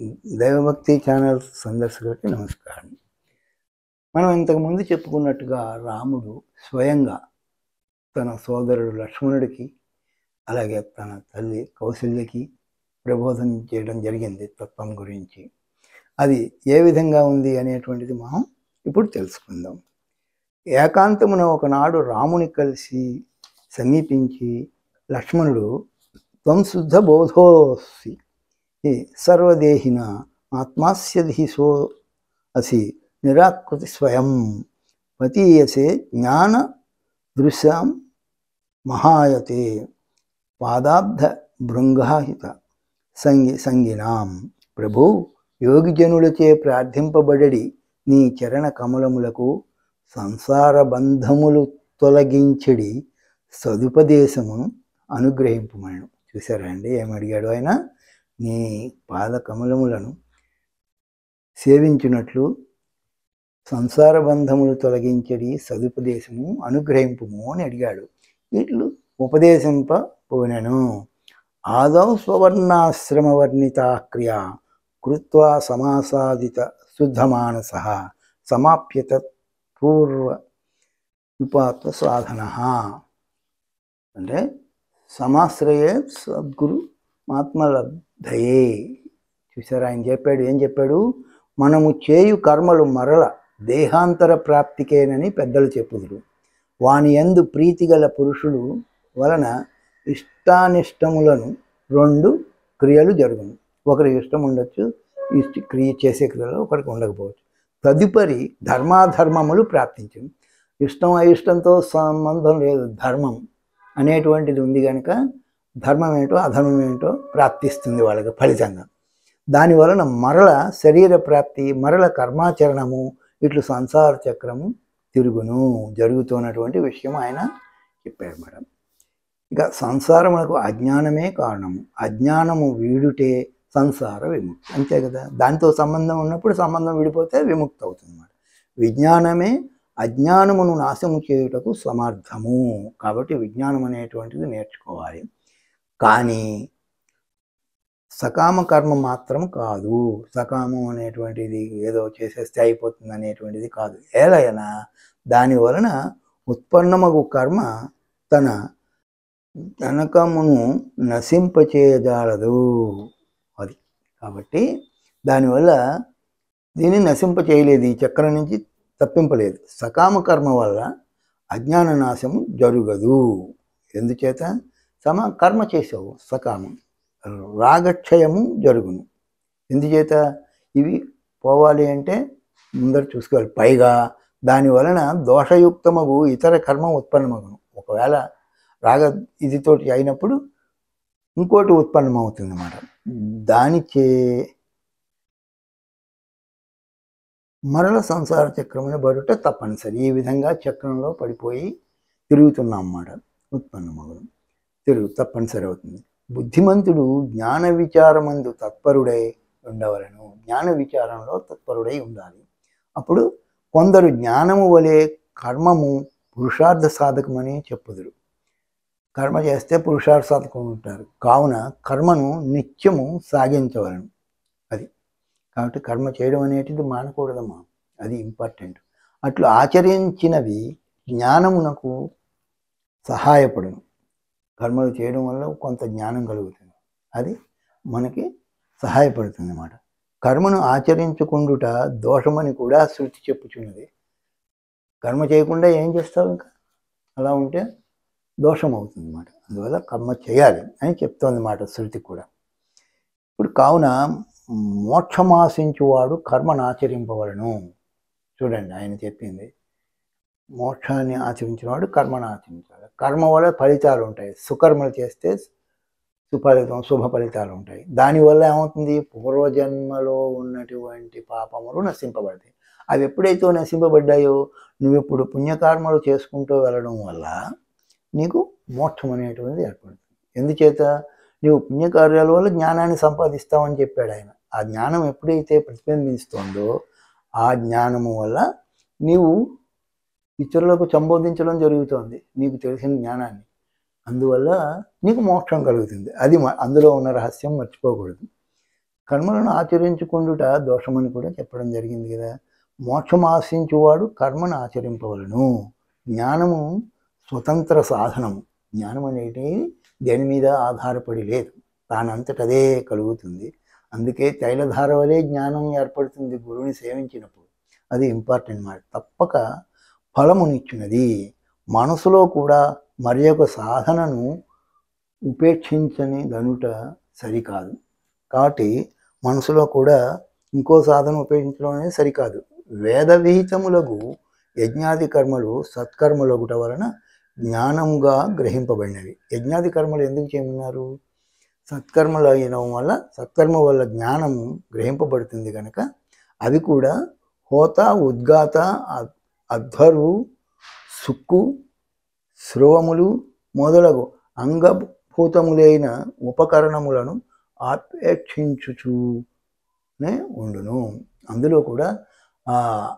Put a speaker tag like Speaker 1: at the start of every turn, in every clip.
Speaker 1: దైవభక్తి ఛానల్ సందర్శకులకి నమస్కారం మనం ఇంతకుముందు చెప్పుకున్నట్టుగా రాముడు స్వయంగా తన సోదరుడు లక్ష్మణుడికి అలాగే తన తల్లి కౌశల్యకి ప్రబోధం చేయడం జరిగింది తత్వం గురించి అది ఏ విధంగా ఉంది అనేటువంటిది మనం ఇప్పుడు తెలుసుకుందాం ఏకాంతమున ఒకనాడు రాముని కలిసి సమీపించి లక్ష్మణుడు త్వం శుద్ధ బోధోసి ఈ సర్వదేహిన ఆత్మాస్యధి సో అసి నిరాకృతి స్వయం పతీయసే జ్ఞాన దృశ్యాం మహాయతే పాదాబ్ధ భృంగాహిత సంగి సంగినాం ప్రభు యోగిజనులచే ప్రార్థింపబడడి నీ చరణ కమలములకు సంసార బంధములు తొలగించడి సదుపదేశమును అనుగ్రహింపమను చూసారా అండి ఏమడిగాడు ఆయన నీ పాద కమలములను సేవించినట్లు సంసార బంధములు తొలగించడి సదుపదేశము అనుగ్రహింపుము అని అడిగాడు వీళ్ళు ఉపదేశింప పోనెను ఆదౌ స్వవర్ణాశ్రమ వర్ణిత క్రియ కృత్వా సమాసాదిత శుద్ధమానస సమాప్యత పూర్వ విపాత్వ సాధన అంటే సమాశ్రయే సద్గురు ఆత్మలబ్ధయే చూసారా ఆయన చెప్పాడు ఏం చెప్పాడు మనము చేయు కర్మలు మరల దేహాంతర ప్రాప్తికేనని పెద్దలు చెప్పుదురు వాని యందు ప్రీతిగల పురుషులు వలన ఇష్టానిష్టములను రెండు క్రియలు జరుగును ఒకరికి ఇష్టం ఉండొచ్చు ఇష్ట క్రియ చేసే క్రియలు ఒకరికి ఉండకపోవచ్చు తదుపరి ధర్మాధర్మములు ప్రాప్తించను ఇష్టం అయిష్టంతో సంబంధం లేదు ధర్మం అనేటువంటిది ఉంది కనుక ధర్మం ఏంటో అధర్మం ఏంటో ప్రాప్తిస్తుంది వాళ్ళకి ఫలితంగా దాని వలన మరల శరీర ప్రాప్తి మరల కర్మాచరణము ఇట్లు సంసార చక్రము తిరుగును జరుగుతున్నటువంటి విషయం ఆయన చెప్పారు మేడం ఇక సంసారమునకు అజ్ఞానమే కారణము అజ్ఞానము వీడుటే సంసార విముక్తి అంతే కదా దాంతో సంబంధం ఉన్నప్పుడు సంబంధం విడిపోతే విముక్తి అవుతుంది అన్నమాట విజ్ఞానమే అజ్ఞానమును నాశము చేయుటకు సమర్థము కాబట్టి విజ్ఞానం అనేటువంటిది నేర్చుకోవాలి కానీ సకామ కర్మ మాత్రం కాదు సకామం అనేటువంటిది ఏదో చేసేస్తే అయిపోతుంది అనేటువంటిది కాదు ఏలైనా దాని వలన ఉత్పన్నమగు కర్మ తన జనకమును నశింపచేయజాలదు అది కాబట్టి దానివల్ల దీన్ని నశింప చేయలేదు ఈ చక్రం నుంచి తప్పింపలేదు సకామ కర్మ వల్ల అజ్ఞాన నాశము జరుగదు ఎందుచేత సమ కర్మ చేసావు సకామం రాగక్షయము జరుగును ఎందుచేత ఇవి పోవాలి అంటే ముందర చూసుకోవాలి పైగా దాని వలన దోషయుక్తమగు ఇతర కర్మ ఉత్పన్నమగును ఒకవేళ రాగ ఇదితోటి అయినప్పుడు ఇంకోటి ఉత్పన్నమవుతుంది అన్నమాట దానిచే మరల సంసార చక్రమున పడుట తప్పనిసరి ఈ విధంగా చక్రంలో పడిపోయి తిరుగుతున్నాం అన్నమాట ఉత్పన్నమగును తిరుగు తప్పనిసరి అవుతుంది బుద్ధిమంతుడు జ్ఞాన విచారమందు తత్పరుడై ఉండవలను జ్ఞాన విచారంలో తత్పరుడై ఉండాలి అప్పుడు కొందరు జ్ఞానము వలె కర్మము పురుషార్థ సాధకమని చెప్పుదురు కర్మ చేస్తే పురుషార్థ సాధకం ఉంటారు కావున కర్మను నిత్యము సాగించవలను అది కాబట్టి కర్మ చేయడం అనేటిది మానకూడదమ్మా అది ఇంపార్టెంట్ అట్లు ఆచరించినవి జ్ఞానమునకు సహాయపడును కర్మలు చేయడం వల్ల కొంత జ్ఞానం కలుగుతుంది అది మనకి సహాయపడుతుంది అన్నమాట కర్మను ఆచరించుకుండుట దోషమని కూడా శృతి చెప్పుచున్నది కర్మ చేయకుండా ఏం చేస్తావు ఇంకా అలా ఉంటే దోషం అవుతుంది అన్నమాట అందువల్ల కర్మ చేయాలి అని చెప్తోంది మాట శృతి కూడా ఇప్పుడు కావున మోక్షమాశించువాడు కర్మను ఆచరింపవలను చూడండి ఆయన చెప్పింది మోక్షాన్ని ఆచరించినవాడు కర్మను ఆచరించాలి కర్మ వల్ల ఫలితాలు ఉంటాయి సుకర్మలు చేస్తే సుఫలితం శుభ ఫలితాలు ఉంటాయి దానివల్ల ఏమవుతుంది పూర్వజన్మలో ఉన్నటువంటి పాపములు నశింపబడతాయి అవి ఎప్పుడైతే నశింపబడ్డాయో నువ్వు ఇప్పుడు పుణ్యకర్మలు చేసుకుంటూ వెళ్ళడం వల్ల నీకు మోక్షం అనేటువంటిది ఏర్పడుతుంది ఎందుచేత నీవు పుణ్యకార్యాల వల్ల జ్ఞానాన్ని సంపాదిస్తావని చెప్పాడు ఆయన ఆ జ్ఞానం ఎప్పుడైతే ప్రతిబింబిస్తోందో ఆ జ్ఞానము వల్ల నీవు ఇతరులకు సంబోధించడం జరుగుతోంది నీకు తెలిసిన జ్ఞానాన్ని అందువల్ల నీకు మోక్షం కలుగుతుంది అది మ- అందులో ఉన్న రహస్యం మర్చిపోకూడదు కర్మలను ఆచరించుకుండుట దోషమని కూడా చెప్పడం జరిగింది కదా మోక్షం ఆశించువాడు కర్మను ఆచరింపవలను జ్ఞానము స్వతంత్ర సాధనము జ్ఞానం అనేది దేని మీద ఆధారపడి లేదు తానంతటదే కలుగుతుంది అందుకే తైలధార వలె జ్ఞానం ఏర్పడుతుంది గురువుని సేవించినప్పుడు అది ఇంపార్టెంట్ మాట తప్పక ఫలమునిచ్చినది మనసులో కూడా మరి ఒక సాధనను ఉపేక్షించని దనుట సరికాదు కాబట్టి మనసులో కూడా ఇంకో సాధన ఉపయోగించడం అనేది సరికాదు వేద విహితములకు యజ్ఞాది కర్మలు సత్కర్మలొగుట వలన జ్ఞానంగా గ్రహింపబడినవి యజ్ఞాది కర్మలు ఎందుకు చేయమన్నారు సత్కర్మలు అయినడం వల్ల సత్కర్మ వల్ల జ్ఞానము గ్రహింపబడుతుంది కనుక అవి కూడా హోత ఉద్గాత అ- అధ్వరు సుక్కు స్రవములు మొదలగు అంగభూతములైన ఉపకరణములను ఆపేక్షించుచూనే ఉండును అందులో కూడా ఆ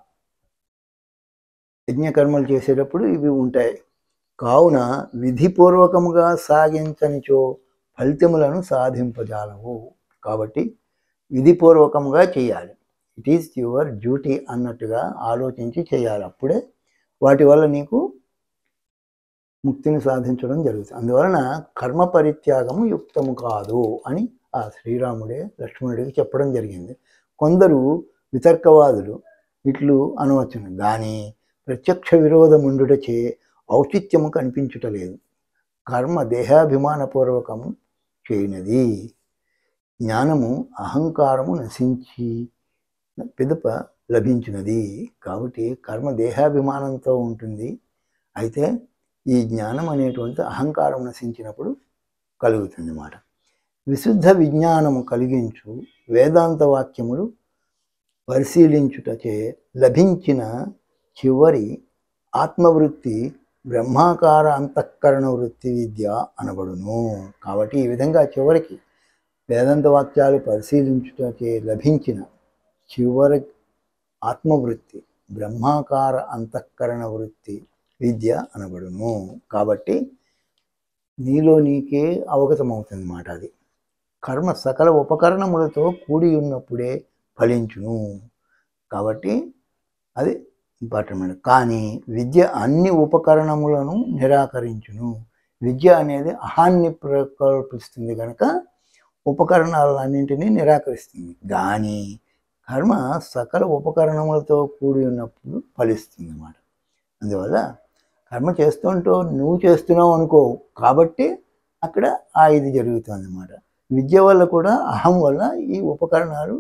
Speaker 1: యజ్ఞకర్మలు చేసేటప్పుడు ఇవి ఉంటాయి కావున విధిపూర్వకముగా సాగించనిచో ఫలితములను సాధింపజాలవు కాబట్టి విధిపూర్వకంగా చేయాలి ఇట్ ఈస్ యువర్ డ్యూటీ అన్నట్టుగా ఆలోచించి చేయాలి అప్పుడే వాటి వల్ల నీకు ముక్తిని సాధించడం జరుగుతుంది అందువలన కర్మ పరిత్యాగము యుక్తము కాదు అని ఆ శ్రీరాముడే లక్ష్మణుడికి చెప్పడం జరిగింది కొందరు వితర్కవాదులు ఇట్లు అనవచ్చును కానీ ప్రత్యక్ష విరోధముండుటచే ఔచిత్యము కనిపించుటలేదు కర్మ దేహాభిమానపూర్వకము చేయనది జ్ఞానము అహంకారము నశించి పిదప లభించినది కాబట్టి కర్మ దేహాభిమానంతో ఉంటుంది అయితే ఈ జ్ఞానం అనేటువంటి అహంకారం నశించినప్పుడు కలుగుతుంది అన్నమాట విశుద్ధ విజ్ఞానము కలిగించు వేదాంత వాక్యములు పరిశీలించుటచే లభించిన చివరి ఆత్మవృత్తి బ్రహ్మాకార అంతఃకరణ వృత్తి విద్య అనబడును కాబట్టి ఈ విధంగా చివరికి వేదాంత వాక్యాలు పరిశీలించుటచే లభించిన చివరి ఆత్మవృత్తి బ్రహ్మాకార అంతఃకరణ వృత్తి విద్య అనబడును కాబట్టి నీలో నీకే అవగతమవుతుంది మాట అది కర్మ సకల ఉపకరణములతో కూడి ఉన్నప్పుడే ఫలించును కాబట్టి అది ఇంపార్టెంట్ కానీ విద్య అన్ని ఉపకరణములను నిరాకరించును విద్య అనేది అహాన్ని ప్రకల్పిస్తుంది కనుక ఉపకరణాలన్నింటినీ నిరాకరిస్తుంది కానీ కర్మ సకల ఉపకరణములతో కూడి ఉన్నప్పుడు ఫలిస్తుంది అన్నమాట అందువల్ల కర్మ చేస్తుంటూ నువ్వు చేస్తున్నావు అనుకో కాబట్టి అక్కడ ఆ ఇది జరుగుతుంది అన్నమాట విద్య వల్ల కూడా అహం వల్ల ఈ ఉపకరణాలు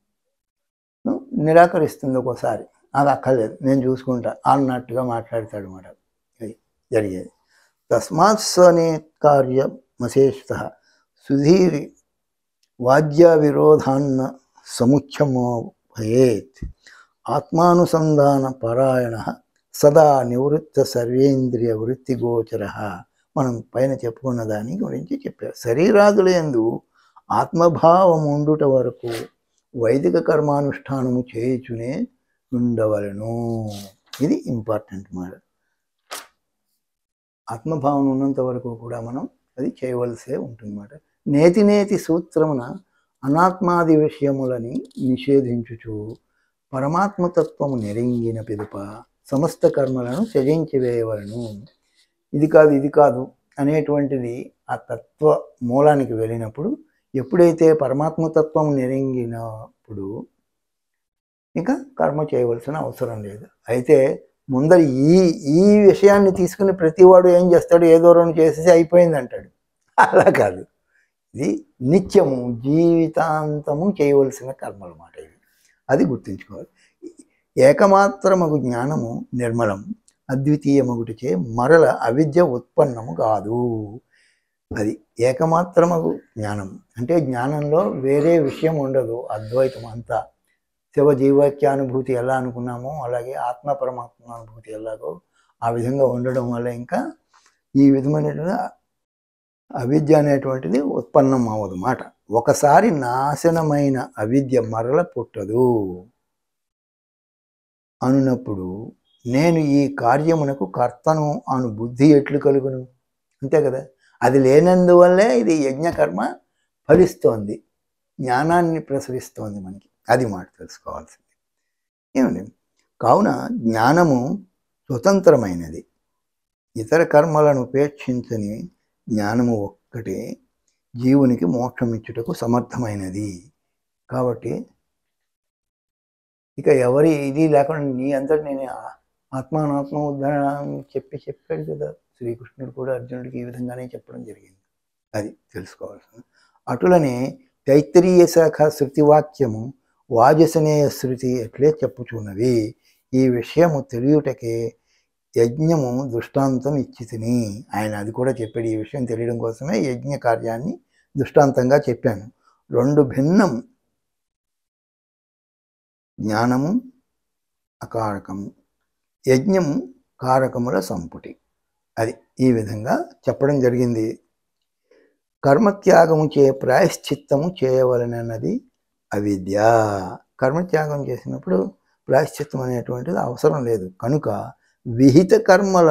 Speaker 1: నిరాకరిస్తుంది ఒక్కోసారి నాకు అక్కర్లేదు నేను చూసుకుంటా అన్నట్టుగా మాట్లాడతాడు అనమాట ఇది జరిగేది తస్మాత్ సనే కార్యమశేషత సుధీరి వాద్య విరోధాన్న సముఖ్యమో భయేత్ ఆత్మానుసంధాన పరాయణ సదా నివృత్త సర్వేంద్రియ వృత్తి గోచర మనం పైన చెప్పుకున్న దాని గురించి చెప్పారు శరీరాదులందు ఆత్మభావం ఉండుట వరకు వైదిక కర్మానుష్ఠానము చేయుచునే ఉండవలను ఇది ఇంపార్టెంట్ మాట ఆత్మభావం ఉన్నంత వరకు కూడా మనం అది చేయవలసే ఉంటుందన్నమాట నేతి నేతి సూత్రమున అనాత్మాది విషయములని నిషేధించుచు పరమాత్మతత్వము నెరింగిన పిదప సమస్త కర్మలను త్యజించి వేయవలను ఇది కాదు ఇది కాదు అనేటువంటిది ఆ తత్వ మూలానికి వెళ్ళినప్పుడు ఎప్పుడైతే పరమాత్మతత్వం నెరింగినప్పుడు ఇంకా కర్మ చేయవలసిన అవసరం లేదు అయితే ముందర ఈ ఈ విషయాన్ని తీసుకుని ప్రతివాడు ఏం చేస్తాడు ఏదో రెండు చేసేసి అయిపోయింది అంటాడు అలా కాదు ఇది నిత్యము జీవితాంతము చేయవలసిన కర్మలు మాట ఇవి అది గుర్తుంచుకోవాలి ఏకమాత్రమగు జ్ఞానము నిర్మలం అద్వితీయమగుటిచే మరల అవిద్య ఉత్పన్నము కాదు అది ఏకమాత్రమగు జ్ఞానం అంటే జ్ఞానంలో వేరే విషయం ఉండదు అద్వైతం అంతా శివ జీవైక్యానుభూతి ఎలా అనుకున్నామో అలాగే ఆత్మ పరమాత్మ అనుభూతి ఎలాగో ఆ విధంగా ఉండడం వల్ల ఇంకా ఈ విధమైనటువంటి అవిద్య అనేటువంటిది ఉత్పన్నం అవ్వదు మాట ఒకసారి నాశనమైన అవిద్య మరల పుట్టదు అనునప్పుడు నేను ఈ కార్యమునకు కర్తను అను బుద్ధి ఎట్లు కలుగును అంతే కదా అది లేనందువల్లే ఇది యజ్ఞకర్మ ఫలిస్తోంది జ్ఞానాన్ని ప్రసరిస్తోంది మనకి అది మాట తెలుసుకోవాల్సింది ఏమండి కావున జ్ఞానము స్వతంత్రమైనది ఇతర కర్మలను ఉపేక్షించని జ్ఞానము ఒక్కటే జీవునికి మోక్షం ఇచ్చుటకు సమర్థమైనది కాబట్టి ఇక ఎవరి ఇది లేకుండా నీ అంతటి నేను ఆత్మానాత్మ ఉద్ధరణ అని చెప్పి చెప్పాడు కదా శ్రీకృష్ణుడు కూడా అర్జునుడికి ఈ విధంగానే చెప్పడం జరిగింది అది తెలుసుకోవాల్సింది అటులనే తైత్తరీయ శాఖ శృతివాక్యము వాజసనేయ శృతి ఎట్లే చెప్పుచున్నవి ఈ విషయము తెలియుటకే యజ్ఞము దృష్టాంతం ఇచ్చి తిని ఆయన అది కూడా చెప్పాడు ఈ విషయం తెలియడం కోసమే యజ్ఞ కార్యాన్ని దృష్టాంతంగా చెప్పాను రెండు భిన్నం జ్ఞానము అకారకము యజ్ఞము కారకముల సంపుటి అది ఈ విధంగా చెప్పడం జరిగింది కర్మత్యాగము చే ప్రాయశ్చిత్తము చేయవలనన్నది అవిద్య కర్మత్యాగం చేసినప్పుడు ప్రాయశ్చిత్తం అనేటువంటిది అవసరం లేదు కనుక విహిత కర్మల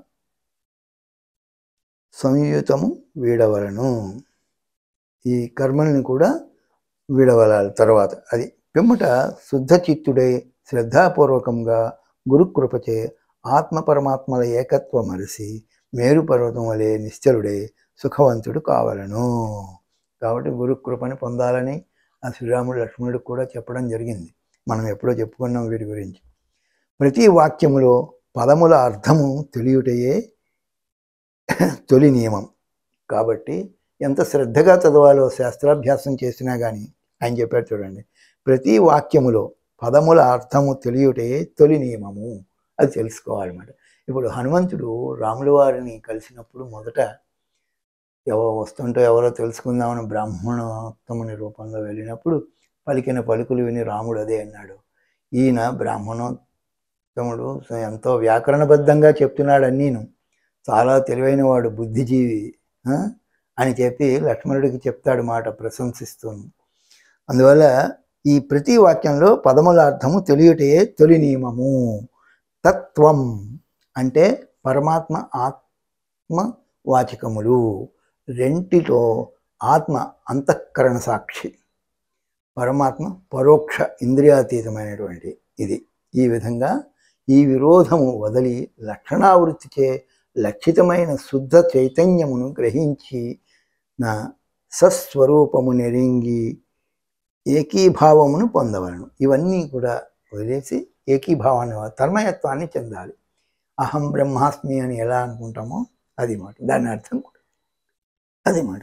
Speaker 1: సంయుతము వీడవలను ఈ కర్మల్ని కూడా వీడవలాలి తర్వాత అది పిమ్మట శుద్ధ చిత్తుడై శ్రద్ధాపూర్వకంగా గురుకృపచే ఆత్మ పరమాత్మల ఏకత్వం మరిసి మేరు పర్వతం వలె నిశ్చలుడై సుఖవంతుడు కావలను కాబట్టి గురుకృపని పొందాలని ఆ శ్రీరాముడు లక్ష్మణుడు కూడా చెప్పడం జరిగింది మనం ఎప్పుడో చెప్పుకున్నాం వీటి గురించి ప్రతి వాక్యములో పదముల అర్థము తెలియుటయే తొలి నియమం కాబట్టి ఎంత శ్రద్ధగా చదవాలో శాస్త్రాభ్యాసం చేసినా కానీ ఆయన చెప్పాడు చూడండి ప్రతి వాక్యములో పదముల అర్థము తెలియుటే తొలి నియమము అది తెలుసుకోవాలన్నమాట ఇప్పుడు హనుమంతుడు రాముల వారిని కలిసినప్పుడు మొదట ఎవరో వస్తుంటో ఎవరో తెలుసుకుందామని బ్రాహ్మణోత్తముని రూపంలో వెళ్ళినప్పుడు పలికిన పలుకులు విని రాముడు అదే అన్నాడు ఈయన బ్రాహ్మణోత్తముడు ఎంతో వ్యాకరణబద్ధంగా చెప్తున్నాడు అన్నీను చాలా తెలివైన వాడు బుద్ధిజీవి ఆ? అని చెప్పి లక్ష్మణుడికి చెప్తాడు మాట ప్రశంసిస్తుంది అందువల్ల ఈ ప్రతి వాక్యంలో పదముల అర్థము తెలియటే తొలి నియమము తత్వం అంటే పరమాత్మ ఆత్మ వాచకములు రెంటిలో ఆత్మ అంతఃకరణ సాక్షి పరమాత్మ పరోక్ష ఇంద్రియాతీతమైనటువంటి ఇది ఈ విధంగా ఈ విరోధము వదిలి లక్షణావృత్తిచే లక్షితమైన శుద్ధ చైతన్యమును గ్రహించి నా సస్వరూపము నెరింగి ఏకీభావమును పొందవలను ఇవన్నీ కూడా వదిలేసి ఏకీభావాన్ని తన్మయత్వాన్ని చెందాలి అహం బ్రహ్మాస్మి అని ఎలా అనుకుంటామో అది మాట దాని అర్థం కూడా అది మాట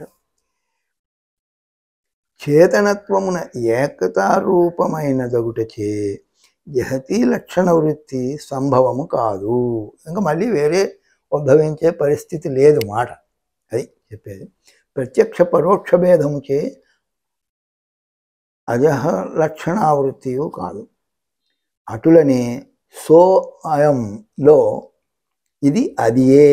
Speaker 1: చేతనత్వమున ఏకతారూపమైన దగుటచే జహతి లక్షణ వృత్తి సంభవము కాదు ఇంకా మళ్ళీ వేరే ఉద్భవించే పరిస్థితి లేదు మాట అది చెప్పేది ప్రత్యక్ష పరోక్ష భేదముచే అజహ లక్షణావృత్తియు కాదు అటులనే సో అయంలో ఇది అదియే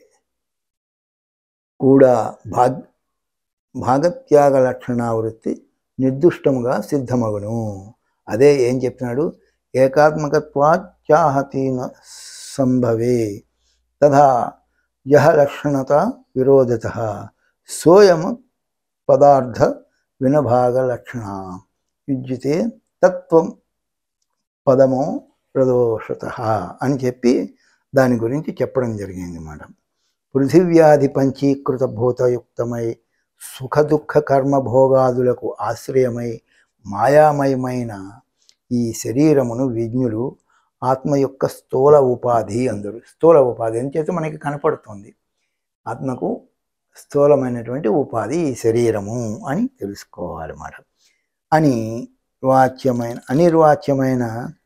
Speaker 1: కూడా భాగ్ భాగత్యాగ లక్షణావృత్తి నిర్దుష్టముగా సిద్ధమగును అదే ఏం చెప్తున్నాడు ఏకాత్మకత్వాచాహతీన సంభవే తథా యహ లక్షణత విరోధత సోయం పదార్థ వినభాగ లక్షణ యుజ్యతే తత్వం పదమో ప్రదోషత అని చెప్పి దాని గురించి చెప్పడం జరిగింది మేడం పృథివ్యాధి పంచీకృత భూతయుక్తమై సుఖ దుఃఖ కర్మభోగాదులకు ఆశ్రయమై మాయామయమైన ఈ శరీరమును విజ్ఞులు ఆత్మ యొక్క స్థూల ఉపాధి అందరు స్థూల ఉపాధి అని చేత మనకి కనపడుతుంది ఆత్మకు స్థూలమైనటువంటి ఉపాధి ఈ శరీరము అని తెలుసుకోవాలి మాట అని వాచ్యమైన అనిర్వాచ్యమైన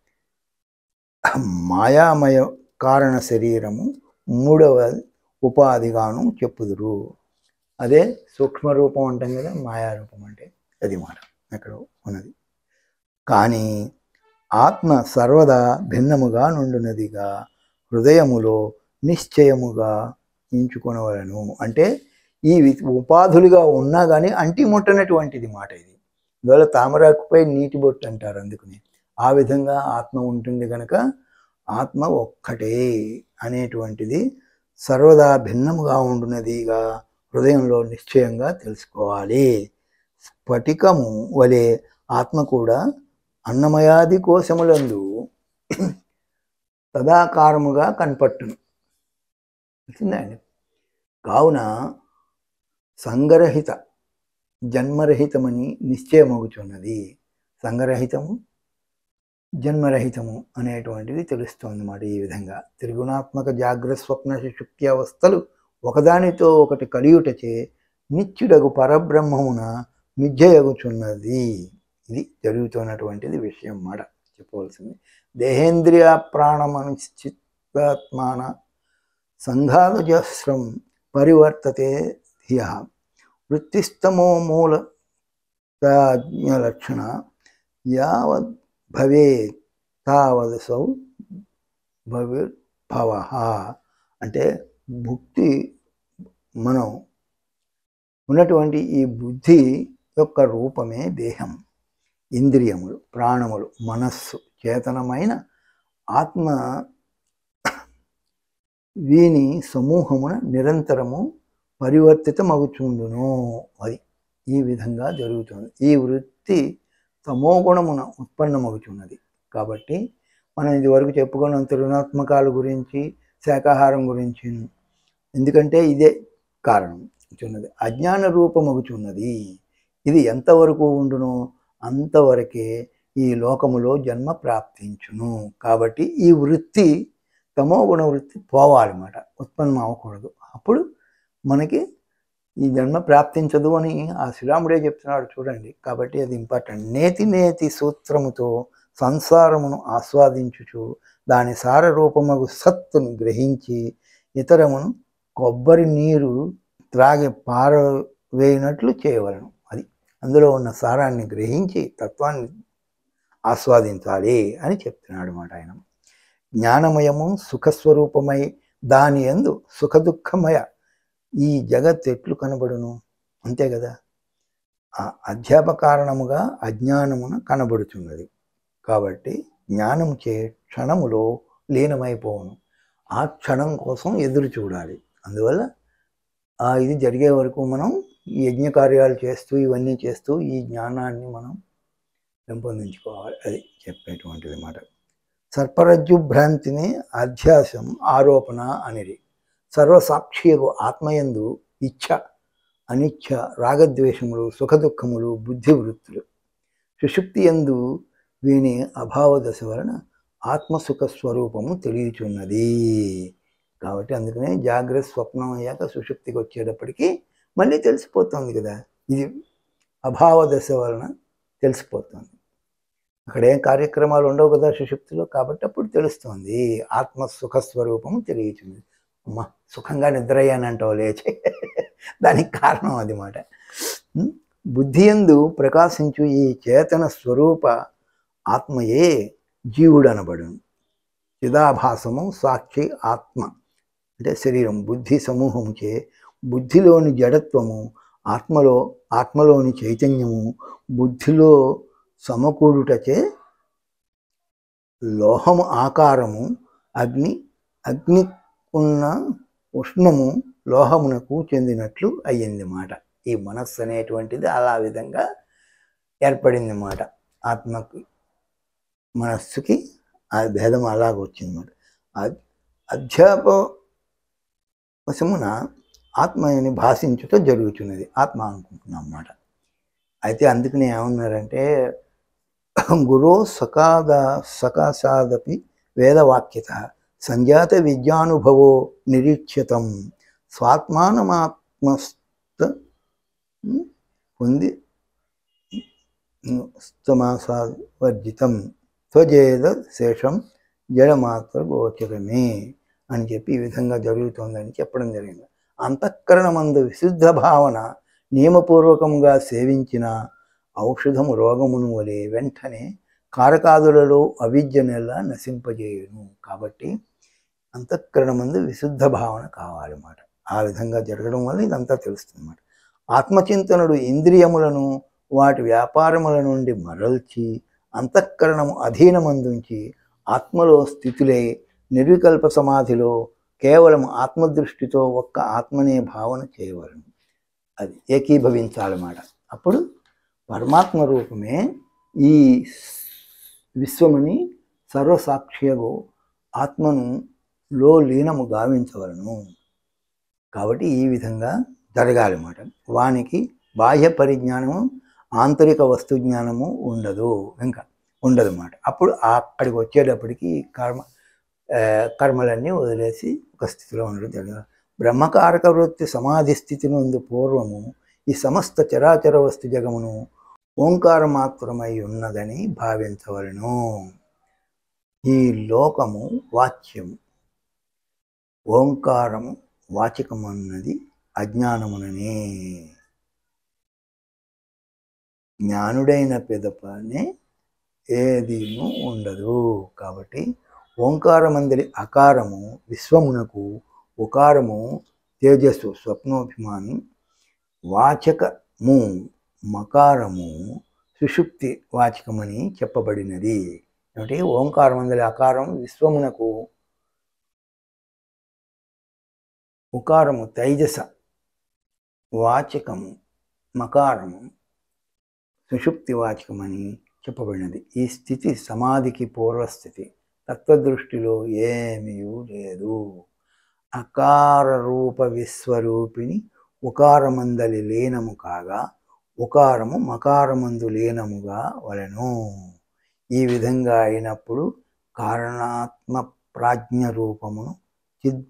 Speaker 1: మాయామయ కారణ శరీరము మూడవ ఉపాధిగాను చెప్పుదురు అదే సూక్ష్మ రూపం అంటాం కదా మాయారూపం అంటే అది మాట అక్కడ ఉన్నది కానీ ఆత్మ సర్వదా భిన్నముగా నుండునదిగా హృదయములో నిశ్చయముగా ఎంచుకొనవలను అంటే ఈ వి- ఉపాధులుగా ఉన్నా కానీ అంటి ముట్టనటువంటిది మాట ఇది అందువల్ల తామరాకుపై నీటి బొట్టు అంటారు అందుకని ఆ విధంగా ఆత్మ ఉంటుంది కనుక ఆత్మ ఒక్కటే అనేటువంటిది సర్వదా భిన్నముగా ఉండునదిగా హృదయంలో నిశ్చయంగా తెలుసుకోవాలి స్ఫటికము వలె ఆత్మ కూడా అన్నమయాది కోశములందు తదాకారముగా కనపట్టును తెలిసిందండి కావున సంగరహిత జన్మరహితమని నిశ్చయమగుచున్నది సంగరహితము జన్మరహితము అనేటువంటిది తెలుస్తుంది అన్నమాట ఈ విధంగా త్రిగుణాత్మక జాగ్రత్త స్వప్న సుషుప్తి అవస్థలు ఒకదానితో ఒకటి కలియుటచే నిత్యుడగు పరబ్రహ్మమున మిథ్యయగుచున్నది ఇది జరుగుతున్నటువంటిది విషయం మాట చెప్పవలసింది దేహేంద్రియ ప్రాణమనుచిత్తాత్మాన సంఘాదజస్రం పరివర్తతే ధియ వృత్తిస్తమో మూల లక్షణ యావద్ భవేత్ తావదసౌ భవిర్భవ అంటే భుక్తి మనం ఉన్నటువంటి ఈ బుద్ధి యొక్క రూపమే దేహం ఇంద్రియములు ప్రాణములు మనస్సు చేతనమైన ఆత్మ వీని సమూహమున నిరంతరము పరివర్తితమగుచుండును అది ఈ విధంగా జరుగుతుంది ఈ వృత్తి తమోగుణమున ఉత్పన్నమగుచున్నది కాబట్టి మనం ఇదివరకు చెప్పుకున్న త్రిగుణాత్మకాల గురించి శాకాహారం గురించి ఎందుకంటే ఇదే కారణం చున్నది అజ్ఞాన రూపమగుచున్నది ఇది ఎంతవరకు ఉండునో అంతవరకే ఈ లోకములో జన్మ ప్రాప్తించును కాబట్టి ఈ వృత్తి తమో గుణ వృత్తి పోవాలన్నమాట ఉత్పన్నం అవ్వకూడదు అప్పుడు మనకి ఈ జన్మ ప్రాప్తించదు అని ఆ శ్రీరాముడే చెప్తున్నాడు చూడండి కాబట్టి అది ఇంపార్టెంట్ నేతి నేతి సూత్రముతో సంసారమును ఆస్వాదించుచు దాని సారరూపమగు సత్తును గ్రహించి ఇతరమును కొబ్బరి నీరు త్రాగి పారవేయినట్లు చేయవలను అది అందులో ఉన్న సారాన్ని గ్రహించి తత్వాన్ని ఆస్వాదించాలి అని చెప్తున్నాడు మాట ఆయన జ్ఞానమయము సుఖస్వరూపమై దాని ఎందు సుఖదుఖమయ ఈ జగత్ ఎట్లు కనబడును అంతే కదా ఆ అధ్యాప కారణముగా అజ్ఞానమున కనబడుచున్నది కాబట్టి జ్ఞానం చే క్షణములో లీనమైపోవును ఆ క్షణం కోసం ఎదురు చూడాలి అందువల్ల ఆ ఇది జరిగే వరకు మనం ఈ యజ్ఞ కార్యాలు చేస్తూ ఇవన్నీ చేస్తూ ఈ జ్ఞానాన్ని మనం పెంపొందించుకోవాలి అది చెప్పేటువంటిది మాట సర్పరజ్జు భ్రాంతిని అధ్యాసం ఆరోపణ అనేది సర్వసాక్షియకు ఆత్మయందు ఇచ్ఛ అనిచ్ఛ రాగద్వేషములు సుఖదుఖములు బుద్ధివృత్తులు సుషుప్తి ఎందు వీని అభావ దశ వలన ఆత్మసుఖ స్వరూపము తెలియచున్నది కాబట్టి అందుకనే జాగ్రత్త స్వప్నం అయ్యాక సుషుప్తికి వచ్చేటప్పటికి మళ్ళీ తెలిసిపోతుంది కదా ఇది అభావ దశ వలన తెలిసిపోతుంది అక్కడ ఏం కార్యక్రమాలు ఉండవు కదా సుషుప్తిలో కాబట్టి అప్పుడు తెలుస్తుంది ఆత్మ సుఖ స్వరూపము తెలియచుంది అమ్మ సుఖంగా నిద్ర అయ్యానంటావు లేచి దానికి కారణం అది మాట బుద్ధి ఎందు ప్రకాశించు ఈ చేతన స్వరూప ఆత్మయే జీవుడు అనబడును చిదాభాసము సాక్షి ఆత్మ అంటే శరీరం బుద్ధి సమూహముచే బుద్ధిలోని జడత్వము ఆత్మలో ఆత్మలోని చైతన్యము బుద్ధిలో సమకూడుటచే లోహము ఆకారము అగ్ని అగ్ని ఉన్న ఉష్ణము లోహమునకు చెందినట్లు అయ్యింది మాట ఈ మనస్సు అనేటువంటిది అలా విధంగా ఏర్పడింది మాట ఆత్మకి మనస్సుకి ఆ భేదం అలాగ వచ్చిందన్నమాట అధ్యాప వశమున ఆత్మని భాషించుట జరుగుతున్నది ఆత్మ అనుకుంటున్నాం అన్నమాట అయితే అందుకనే ఏమన్నారంటే గురో సకాద సకాశాదపి వేదవాక్యత సంజాత విద్యానుభవో నిరీక్షితం స్వాత్మానమాత్మస్త పొంది స్తమాసావర్జితం త్వజేద శేషం జడమాత్ర గోచరమే అని చెప్పి ఈ విధంగా జరుగుతోందని చెప్పడం జరిగింది అంతఃకరణమందు విశుద్ధ భావన నియమపూర్వకంగా సేవించిన ఔషధము రోగమును వలె వెంటనే కారకాదులలో అవిద్య నెల నశింపజేయును కాబట్టి అంతఃకరణమందు విశుద్ధ భావన కావాలన్నమాట ఆ విధంగా జరగడం వల్ల ఇదంతా తెలుస్తుంది అన్నమాట ఆత్మచింతనుడు ఇంద్రియములను వాటి వ్యాపారముల నుండి మరల్చి అంతఃకరణము అధీనమందుంచి ఆత్మలో స్థితులై నిర్వికల్ప సమాధిలో కేవలం ఆత్మదృష్టితో ఒక్క ఆత్మనే భావన చేయవలను అది ఏకీభవించాలన్నమాట అప్పుడు పరమాత్మ రూపమే ఈ విశ్వముని సర్వసాక్షియగు ఆత్మను లో లీనము గావించవలను కాబట్టి ఈ విధంగా జరగాలి అన్నమాట వానికి బాహ్య పరిజ్ఞానము ఆంతరిక వస్తు జ్ఞానము ఉండదు ఇంకా ఉండదు అన్నమాట అప్పుడు అక్కడికి వచ్చేటప్పటికి కర్మ ఆ, కర్మలన్నీ వదిలేసి ఒక స్థితిలో ఉండడం జరగదు బ్రహ్మకారక వృత్తి సమాధి స్థితి నుండి పూర్వము ఈ సమస్త చరాచర వస్తు జగమును ఓంకార మాత్రమై ఉన్నదని భావించవలను ఈ లోకము వాచ్యము ఓంకారము వాచకమన్నది అజ్ఞానముననే జ్ఞానుడైన పిదపనే ఏదీను ఉండదు కాబట్టి ఓంకారమందలి అకారము విశ్వమునకు ఉకారము తేజస్సు స్వప్నోభిమాని వాచకము మకారము సుషుప్తి వాచకమని చెప్పబడినది ఏమిటి ఓంకారమందలి అకారం విశ్వమునకు ఉకారము తైజస వాచకము మకారము సుషుప్తి వాచకమని చెప్పబడినది ఈ స్థితి సమాధికి పూర్వస్థితి తత్వదృష్టిలో ఏమీ లేదు అకార రూప విశ్వరూపిణి ఉకారమందలి లీనము కాగా ఉకారము మకారమందు లీనముగా వలెను ఈ విధంగా అయినప్పుడు కారణాత్మ ప్రాజ్ఞ రూపమును చిద్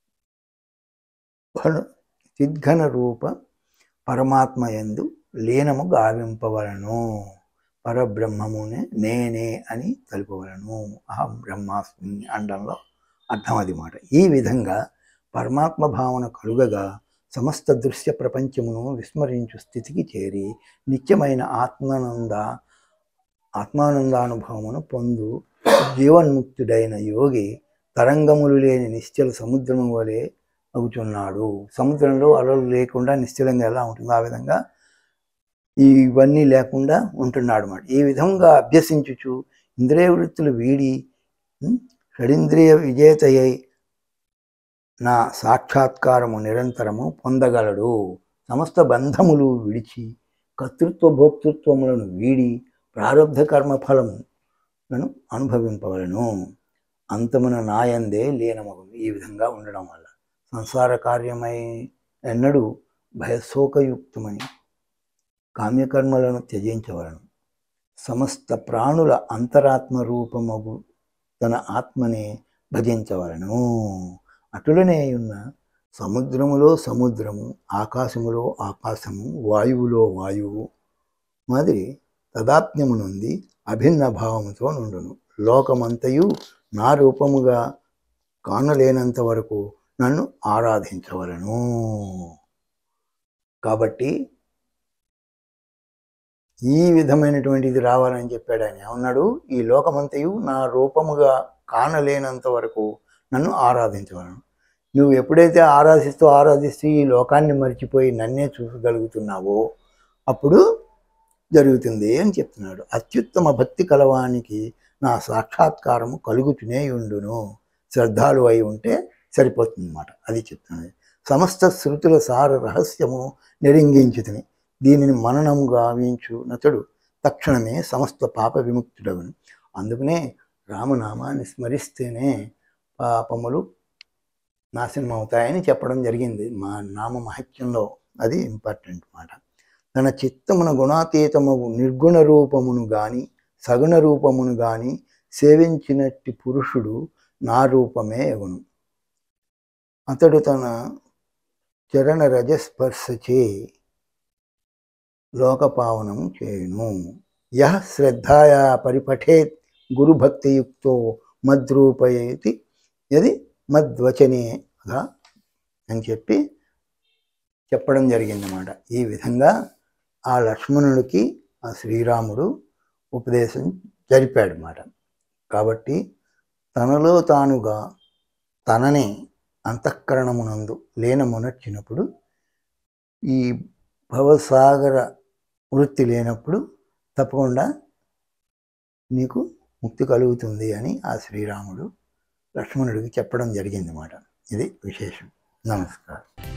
Speaker 1: చిద్ఘన రూప పరమాత్మ యందు లీనము గావింపవలను పరబ్రహ్మమునే నేనే అని తెలుపవలను అహం బ్రహ్మాస్మి అండంలో అర్థం అది మాట ఈ విధంగా పరమాత్మ భావన కలుగగా సమస్త దృశ్య ప్రపంచమును విస్మరించు స్థితికి చేరి నిత్యమైన ఆత్మానంద ఆత్మానందానుభవమును పొందు జీవన్ముక్తుడైన యోగి తరంగములు లేని నిశ్చల సముద్రము వలె అవుతున్నాడు సముద్రంలో అలలు లేకుండా నిశ్చలంగా ఎలా ఉంటుందో ఆ విధంగా ఇవన్నీ లేకుండా ఉంటున్నాడు అన్నమాట ఈ విధంగా అభ్యసించుచు ఇంద్రియ వృత్తులు వీడి ఉం, షడింద్రియ విజేతయ్యై నా సాక్షాత్కారము నిరంతరము పొందగలడు సమస్త బంధములు విడిచి కర్తృత్వ భోక్తృత్వములను వీడి ప్రారంధ కర్మ ఫలములను అనుభవింపవలను అంతమున నాయందే లీనమగును ఈ విధంగా ఉండడం వల్ల సంసార కార్యమై ఎన్నడూ భయశోకయుక్తమని కామ్యకర్మలను త్యజించవలను సమస్త ప్రాణుల అంతరాత్మ రూపమగు తన ఆత్మనే భజించవలను అటులనే ఉన్న సముద్రములో సముద్రము ఆకాశములో ఆకాశము వాయువులో వాయువు మాదిరి తదాత్మ్యము నుండి అభిన్న భావముతో నుండును లోకమంతయు నా రూపముగా కానలేనంత వరకు నన్ను ఆరాధించవలను కాబట్టి ఈ విధమైనటువంటిది రావాలని చెప్పాడు ఆయన ఏమన్నాడు ఈ లోకమంతయు నా రూపముగా కానలేనంత వరకు నన్ను ఆరాధించవలను నువ్వు ఎప్పుడైతే ఆరాధిస్తూ ఆరాధిస్తూ ఈ లోకాన్ని మర్చిపోయి నన్నే చూసగలుగుతున్నావో అప్పుడు జరుగుతుంది అని చెప్తున్నాడు అత్యుత్తమ భక్తి కలవానికి నా సాక్షాత్కారము కలుగుతూనే ఉండును శ్రద్ధాలు అయి ఉంటే సరిపోతుంది అన్నమాట అది చెప్తున్నది సమస్త శృతుల సార రహస్యము నిరింగించుతుని దీనిని మననము గావించు నతడు తక్షణమే సమస్త పాప విముక్తుడగును అందుకనే రామనామాన్ని స్మరిస్తేనే పాపములు నాశనం అవుతాయని చెప్పడం జరిగింది మా నామ మహత్యంలో అది ఇంపార్టెంట్ మాట తన చిత్తమున గుణాతీతము నిర్గుణ రూపమును గాని సగుణ రూపమును గాని సేవించినట్టి పురుషుడు నా రూపమే ఎగును అతడు తన చరణ రజస్పర్శచే లోకపావనము చేయును యహ శ్రద్ధాయా పరిపఠేత్ గురుభక్తియుక్తో మద్రూపయతి యది మద్వచనేగా అని చెప్పి చెప్పడం జరిగిందన్నమాట ఈ విధంగా ఆ లక్ష్మణుడికి ఆ శ్రీరాముడు ఉపదేశం జరిపాడు అన్నమాట కాబట్టి తనలో తానుగా తననే అంతఃకరణమునందు లీనమునర్చినప్పుడు ఈ భవసాగర వృత్తి లేనప్పుడు తప్పకుండా నీకు ముక్తి కలుగుతుంది అని ఆ శ్రీరాముడు లక్ష్మణుడికి చెప్పడం జరిగింది అన్నమాట ఇది విశేషం నమస్కారం